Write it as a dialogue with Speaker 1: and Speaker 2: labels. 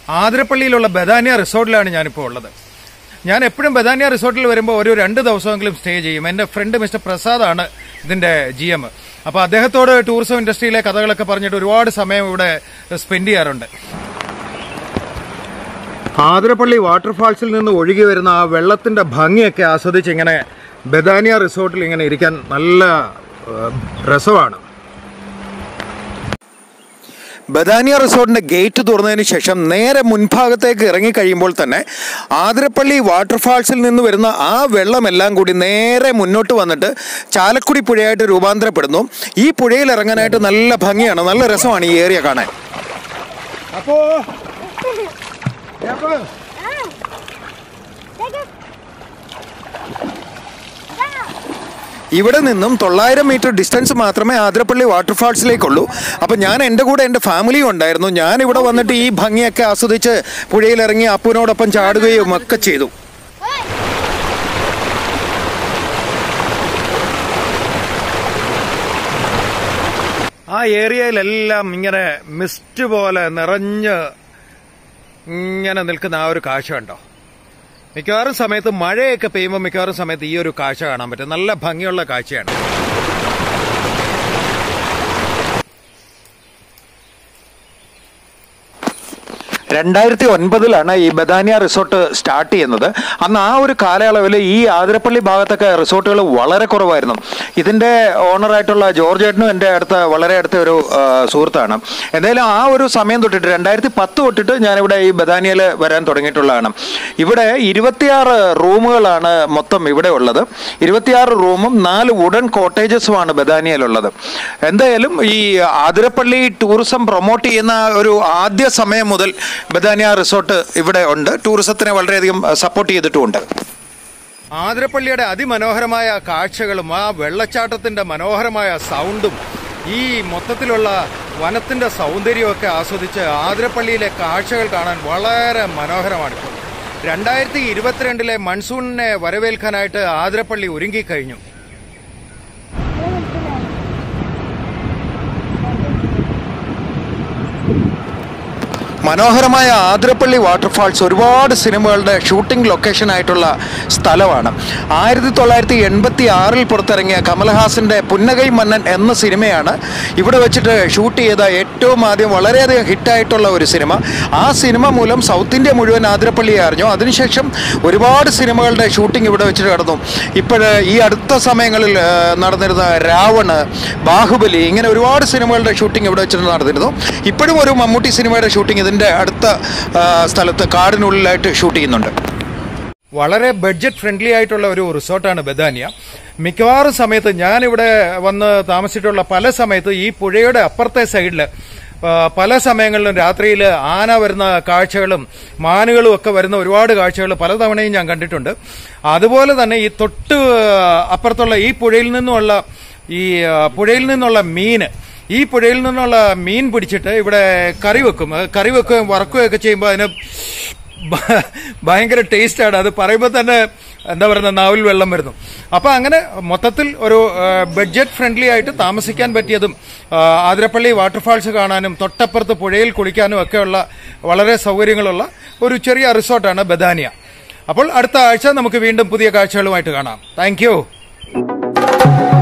Speaker 1: ആതിരപ്പള്ളിയിലുള്ള ബദാനിയ റിസോർട്ടിലാണ് ഞാനിപ്പോൾ ഉള്ളത് ഞാൻ എപ്പോഴും ബദാനിയ റിസോർട്ടിൽ വരുമ്പോൾ ഒരു രണ്ട് ദിവസമെങ്കിലും സ്റ്റേ ചെയ്യും എൻ്റെ ഫ്രണ്ട് മിസ്റ്റർ പ്രസാദാണ് ഇതിന്റെ ജി എം അപ്പോൾ അദ്ദേഹത്തോട് ടൂറിസം ഇൻഡസ്ട്രിയിലെ കഥകളൊക്കെ പറഞ്ഞിട്ട് ഒരുപാട് സമയം ഇവിടെ സ്പെൻഡ് ചെയ്യാറുണ്ട് ആതിരപ്പള്ളി വാട്ടർഫാൾസിൽ നിന്ന് ഒഴുകി വരുന്ന ആ വെള്ളത്തിന്റെ ഭംഗിയൊക്കെ ആസ്വദിച്ച് ഇങ്ങനെ ബദാനിയ റിസോർട്ടിൽ ഇങ്ങനെ ഇരിക്കാൻ നല്ല ഏഹ്, രസമാണ് ബദാനിയ റിസോർട്ടിന്റെ ഗേറ്റ് തുറന്നതിന് ശേഷം നേരെ മുൻഭാഗത്തേക്ക് ഇറങ്ങിക്കഴിയുമ്പോൾ തന്നെ ആതിരപ്പള്ളി വാട്ടർഫാൾസിൽ നിന്ന് വരുന്ന ആ വെള്ളമെല്ലാം കൂടി നേരെ മുന്നോട്ട് വന്നിട്ട് ചാലക്കുടി പുഴയായിട്ട് രൂപാന്തരപ്പെടുന്നു ഈ പുഴയിൽ ഇറങ്ങാനായിട്ട് നല്ല ഭംഗിയാണ് നല്ല രസമാണ് ഈ ഏരിയ കാണാൻ അപ്പോ ഇവിടെ നിന്നും തൊള്ളായിരം മീറ്റർ ഡിസ്റ്റൻസ് മാത്രമേ ആതിരപ്പള്ളി വാട്ടർഫാൾസിലേക്കുള്ളൂ അപ്പം ഞാൻ എൻ്റെ കൂടെ എൻ്റെ ഫാമിലിയും ഉണ്ടായിരുന്നു ഞാൻ ഇവിടെ വന്നിട്ട് ഈ ഭംഗിയൊക്കെ ആസ്വദിച്ച് പുഴയിലിറങ്ങി അപ്പുവിനോടൊപ്പം ചാടുകയും ഒക്കെ ചെയ്തു ആ ഏരിയയിലെല്ലാം ഇങ്ങനെ മിസ്റ്റ് പോലെ നിറഞ്ഞ് ഇങ്ങനെ നിൽക്കുന്ന ആ ഒരു കാഴ്ച ഉണ്ടോ മിക്കവാറും സമയത്ത് മഴയൊക്കെ പെയ്യുമ്പോൾ മിക്കവാറും സമയത്ത് ഈ ഒരു കാഴ്ച കാണാൻ പറ്റും നല്ല ഭംഗിയുള്ള കാഴ്ചയാണ് രണ്ടായിരത്തി ഒൻപതിലാണ് ഈ ബദാനിയ റിസോർട്ട് സ്റ്റാർട്ട് ചെയ്യുന്നത് അന്ന് ആ ഒരു കാലയളവിൽ ഈ ആതിരപ്പള്ളി ഭാഗത്തൊക്കെ റിസോർട്ടുകൾ വളരെ കുറവായിരുന്നു ഇതിന്റെ ഓണറായിട്ടുള്ള ജോർജ് ഏട്ടനും എൻ്റെ അടുത്ത വളരെ അടുത്ത ഒരു ആ, സുഹൃത്താണ് എന്തായാലും ആ ഒരു സമയം തൊട്ടിട്ട് രണ്ടായിരത്തി പത്ത് തൊട്ടിട്ട് ഞാനിവിടെ ഈ ബദാനിയയിൽ വരാൻ തുടങ്ങിയിട്ടുള്ളതാണ് ഇവിടെ ഇരുപത്തിയാറ് റൂമുകളാണ് മൊത്തം ഇവിടെ ഉള്ളത് ഇരുപത്തിയാറ് റൂമും നാല് വുഡൻ കോട്ടേജസുമാണ് ബദാനിയയിലുള്ളത് എന്തായാലും ഈ ആതിരപ്പള്ളി ടൂറിസം പ്രൊമോട്ട് ചെയ്യുന്ന ഒരു ആദ്യ സമയം മുതൽ ബദാനിയ റിസോർട്ട് ഇവിടെ ഉണ്ട് ടൂറിസത്തിനെ വളരെയധികം സപ്പോർട്ട് ചെയ്തിട്ടുമുണ്ട് ആതിരപ്പള്ളിയുടെ അതിമനോഹരമായ കാഴ്ചകളും ആ വെള്ളച്ചാട്ടത്തിന്റെ മനോഹരമായ സൗണ്ടും ഈ മൊത്തത്തിലുള്ള വനത്തിന്റെ സൗന്ദര്യമൊക്കെ ആസ്വദിച്ച് ആതിരപ്പള്ളിയിലെ കാഴ്ചകൾ കാണാൻ വളരെ മനോഹരമാണ് ഇപ്പോൾ രണ്ടായിരത്തി ഇരുപത്തിരണ്ടിലെ മൺസൂണിനെ വരവേൽക്കാനായിട്ട് ആതിരപ്പള്ളി ഒരുങ്ങിക്കഴിഞ്ഞു മനോഹരമായ ആതിരപ്പള്ളി വാട്ടർഫാൾസ് ഒരുപാട് സിനിമകളുടെ ഷൂട്ടിംഗ് ലൊക്കേഷൻ ആയിട്ടുള്ള സ്ഥലമാണ് ആയിരത്തി തൊള്ളായിരത്തി എൺപത്തി ആറിൽ പുറത്തിറങ്ങിയ കമൽഹാസന്റെ പുന്നകൈ മന്നൻ എന്ന സിനിമയാണ് ഇവിടെ വെച്ചിട്ട് ഷൂട്ട് ചെയ്ത ഏറ്റവും ആദ്യം വളരെയധികം ഹിറ്റായിട്ടുള്ള ഒരു സിനിമ ആ സിനിമ മൂലം സൗത്ത് ഇന്ത്യ മുഴുവൻ ആതിരപ്പള്ളിയെ അറിഞ്ഞു അതിനുശേഷം ഒരുപാട് സിനിമകളുടെ ഷൂട്ടിംഗ് ഇവിടെ വെച്ചിട്ട് നടന്നു ഇപ്പോഴ് ഈ അടുത്ത സമയങ്ങളിൽ ആ, നടന്നിരുന്ന രാവണ് ബാഹുബലി ഇങ്ങനെ ഒരുപാട് സിനിമകളുടെ ഷൂട്ടിംഗ് ഇവിടെ വെച്ചിട്ട് നടന്നിരുന്നു ഇപ്പോഴും ഒരു മമ്മൂട്ടി സിനിമയുടെ ഷൂട്ടിംഗ് ഇതിന്റെ അടുത്ത ആ, സ്ഥലത്ത് കാടിനുള്ളിലായിട്ട് ഷൂട്ട് ചെയ്യുന്നുണ്ട് വളരെ ബഡ്ജറ്റ് ഫ്രണ്ട്ലി ആയിട്ടുള്ള ഒരു റിസോർട്ടാണ് ബദാനിയ മിക്കവാറും സമയത്ത് ഞാനിവിടെ വന്ന് താമസിച്ചിട്ടുള്ള പല സമയത്ത് ഈ പുഴയുടെ അപ്പുറത്തെ സൈഡിൽ പല സമയങ്ങളിലും രാത്രിയിൽ ആന വരുന്ന കാഴ്ചകളും മാനുകളും ഒക്കെ വരുന്ന ഒരുപാട് കാഴ്ചകൾ പലതവണയും ഞാൻ കണ്ടിട്ടുണ്ട് അതുപോലെ തന്നെ ഈ തൊട്ട് അപ്പുറത്തുള്ള ഈ പുഴയിൽ നിന്നുമുള്ള ഈ ആ, പുഴയിൽ നിന്നുള്ള മീന് ഈ പുഴയിൽ നിന്നുള്ള മീൻ പിടിച്ചിട്ട് ഇവിടെ കറി വെക്കും അത് കറി വെക്കുകയും വറക്കുകയൊക്കെ ചെയ്യുമ്പോൾ അതിന് ഭ- ഭയങ്കര ടേസ്റ്റാണ് അത് പറയുമ്പോൾ തന്നെ എന്താ പറയുക നാവിൽ വെള്ളം വരുന്നു അപ്പൊ അങ്ങനെ മൊത്തത്തിൽ ഒരു ബഡ്ജറ്റ് ഫ്രണ്ട്ലി ആയിട്ട് താമസിക്കാൻ പറ്റിയതും ആ, ആതിരപ്പള്ളി വാട്ടർഫാൾസ് കാണാനും തൊട്ടപ്പുറത്ത് പുഴയിൽ കുളിക്കാനും ഒക്കെയുള്ള വളരെ സൗകര്യങ്ങളുള്ള ഒരു ചെറിയ റിസോർട്ടാണ് ബദാനിയ അപ്പോൾ അടുത്ത ആഴ്ച നമുക്ക് വീണ്ടും പുതിയ കാഴ്ചകളുമായിട്ട് കാണാം താങ്ക്